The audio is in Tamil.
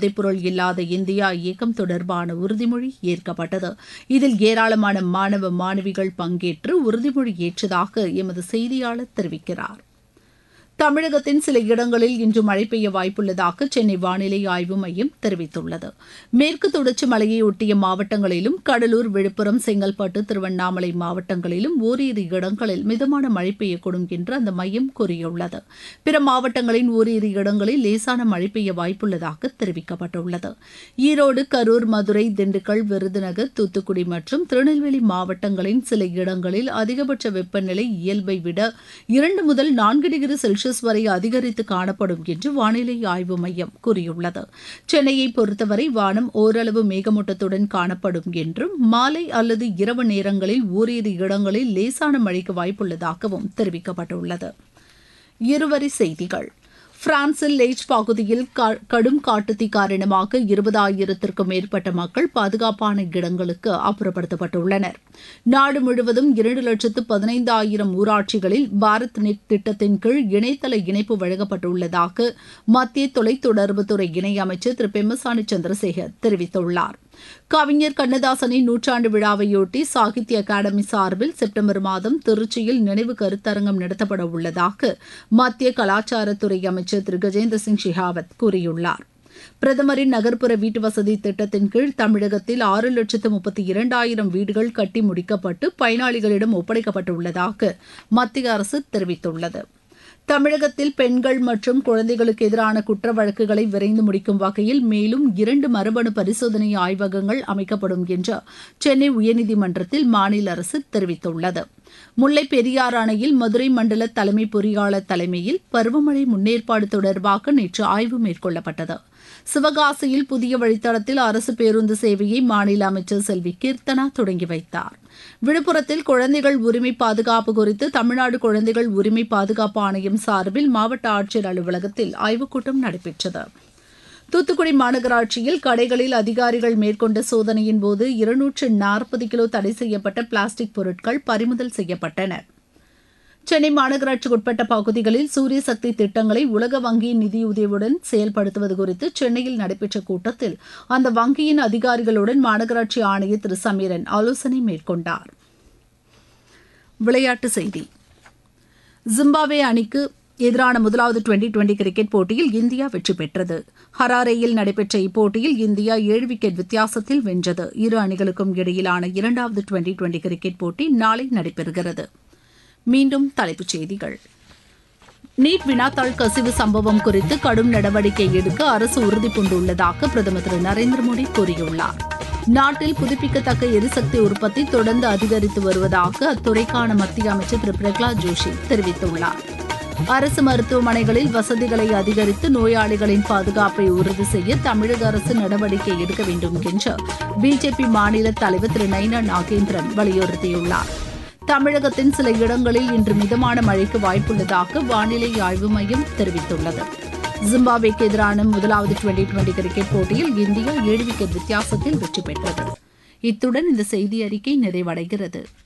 போதைப்பொருள் இல்லாத இந்தியா இயக்கம் தொடர்பான உறுதிமொழி ஏற்கப்பட்டது இதில் ஏராளமான மாணவ மாணவிகள் பங்கேற்று உறுதிமொழி ஏற்றதாக எமது செய்தியாளர் தெரிவிக்கிறார் தமிழகத்தின் சில இடங்களில் இன்று மழை பெய்ய வாய்ப்புள்ளதாக சென்னை வானிலை ஆய்வு மையம் தெரிவித்துள்ளது மேற்கு தொடர்ச்சி மலையை ஒட்டிய மாவட்டங்களிலும் கடலூர் விழுப்புரம் செங்கல்பட்டு திருவண்ணாமலை மாவட்டங்களிலும் ஓரிரு இடங்களில் மிதமான மழை பெய்யக்கூடும் என்று அந்த மையம் கூறியுள்ளது பிற மாவட்டங்களின் ஓரிரு இடங்களில் லேசான மழை பெய்ய வாய்ப்புள்ளதாக தெரிவிக்கப்பட்டுள்ளது ஈரோடு கரூர் மதுரை திண்டுக்கல் விருதுநகர் தூத்துக்குடி மற்றும் திருநெல்வேலி மாவட்டங்களின் சில இடங்களில் அதிகபட்ச வெப்பநிலை இயல்பை விட இரண்டு முதல் நான்கு டிகிரி செல்சியஸ் வரை அதிகரித்து காணப்படும் என்று வானிலை ஆய்வு மையம் கூறியுள்ளது சென்னையை பொறுத்தவரை வானம் ஓரளவு மேகமூட்டத்துடன் காணப்படும் என்றும் மாலை அல்லது இரவு நேரங்களில் ஓரிரு இடங்களில் லேசான மழைக்கு வாய்ப்புள்ளதாகவும் தெரிவிக்கப்பட்டுள்ளது இருவரி செய்திகள் பிரான்சில் லேஜ் பகுதியில் கடும் காட்டுத்தீ காரணமாக இருபதாயிரத்திற்கும் மேற்பட்ட மக்கள் பாதுகாப்பான இடங்களுக்கு அப்புறப்படுத்தப்பட்டுள்ளனர் நாடு முழுவதும் இரண்டு லட்சத்து பதினைந்தாயிரம் ஊராட்சிகளில் பாரத் நெட் திட்டத்தின் கீழ் இணையதள இணைப்பு வழங்கப்பட்டுள்ளதாக மத்திய தொலைத்தொடர்புத்துறை இணையமைச்சர் திரு பெம்மசானி சந்திரசேகர் தெரிவித்துள்ளார் கவிஞர் கண்ணதாசனின் நூற்றாண்டு விழாவையொட்டி சாகித்ய அகாடமி சார்பில் செப்டம்பர் மாதம் திருச்சியில் நினைவு கருத்தரங்கம் நடத்தப்பட உள்ளதாக மத்திய கலாச்சாரத்துறை அமைச்சர் திரு கஜேந்திர சிங் ஷெகாவத் கூறியுள்ளார் பிரதமரின் நகர்ப்புற வீட்டு வசதி திட்டத்தின் கீழ் தமிழகத்தில் ஆறு லட்சத்து முப்பத்தி இரண்டாயிரம் வீடுகள் கட்டி முடிக்கப்பட்டு பயனாளிகளிடம் ஒப்படைக்கப்பட்டுள்ளதாக மத்திய அரசு தெரிவித்துள்ளது தமிழகத்தில் பெண்கள் மற்றும் குழந்தைகளுக்கு எதிரான குற்ற வழக்குகளை விரைந்து முடிக்கும் வகையில் மேலும் இரண்டு மரபணு பரிசோதனை ஆய்வகங்கள் அமைக்கப்படும் என்று சென்னை உயர்நீதிமன்றத்தில் மாநில அரசு தெரிவித்துள்ளது முல்லை பெரியாறு அணையில் மதுரை மண்டல தலைமை பொறியாளர் தலைமையில் பருவமழை முன்னேற்பாடு தொடர்பாக நேற்று ஆய்வு மேற்கொள்ளப்பட்டது சிவகாசியில் புதிய வழித்தடத்தில் அரசு பேருந்து சேவையை மாநில அமைச்சர் செல்வி கீர்த்தனா தொடங்கி வைத்தார் விழுப்புரத்தில் குழந்தைகள் உரிமை பாதுகாப்பு குறித்து தமிழ்நாடு குழந்தைகள் உரிமை பாதுகாப்பு ஆணையம் சார்பில் மாவட்ட ஆட்சியர் அலுவலகத்தில் ஆய்வுக் கூட்டம் நடைபெற்றது தூத்துக்குடி மாநகராட்சியில் கடைகளில் அதிகாரிகள் மேற்கொண்ட சோதனையின் போது இருநூற்று நாற்பது கிலோ தடை செய்யப்பட்ட பிளாஸ்டிக் பொருட்கள் பறிமுதல் செய்யப்பட்டன சென்னை மாநகராட்சிக்குட்பட்ட பகுதிகளில் சூரிய சக்தி திட்டங்களை உலக வங்கியின் நிதியுதவியுடன் செயல்படுத்துவது குறித்து சென்னையில் நடைபெற்ற கூட்டத்தில் அந்த வங்கியின் அதிகாரிகளுடன் மாநகராட்சி ஆணையர் திரு சமீரன் ஆலோசனை மேற்கொண்டார் விளையாட்டுச் செய்தி ஜிம்பாப்வே அணிக்கு எதிரான முதலாவது டுவெண்டி டுவெண்டி கிரிக்கெட் போட்டியில் இந்தியா வெற்றி பெற்றது ஹராரேயில் நடைபெற்ற இப்போட்டியில் இந்தியா ஏழு விக்கெட் வித்தியாசத்தில் வென்றது இரு அணிகளுக்கும் இடையிலான இரண்டாவது டுவெண்டி டுவெண்டி கிரிக்கெட் போட்டி நாளை நடைபெறுகிறது மீண்டும் தலைப்புச் செய்திகள் நீட் வினாத்தாள் கசிவு சம்பவம் குறித்து கடும் நடவடிக்கை எடுக்க அரசு உறுதிபூண்டுள்ளதாக பிரதமர் திரு நரேந்திர மோடி கூறியுள்ளார் நாட்டில் புதுப்பிக்கத்தக்க எரிசக்தி உற்பத்தி தொடர்ந்து அதிகரித்து வருவதாக அத்துறைக்கான மத்திய அமைச்சர் திரு பிரகலாத் ஜோஷி தெரிவித்துள்ளார் அரசு மருத்துவமனைகளில் வசதிகளை அதிகரித்து நோயாளிகளின் பாதுகாப்பை உறுதி செய்ய தமிழக அரசு நடவடிக்கை எடுக்க வேண்டும் என்று பிஜேபி மாநில தலைவர் திரு நைனா நாகேந்திரன் வலியுறுத்தியுள்ளார் தமிழகத்தின் சில இடங்களில் இன்று மிதமான மழைக்கு வாய்ப்புள்ளதாக வானிலை ஆய்வு மையம் தெரிவித்துள்ளது ஜிம்பாப்வேக்கு எதிரான முதலாவது டுவெண்டி டுவெண்டி கிரிக்கெட் போட்டியில் இந்தியா ஏழு விக்கெட் வித்தியாசத்தில் வெற்றி பெற்றது இத்துடன் இந்த செய்தி அறிக்கை நிறைவடைகிறது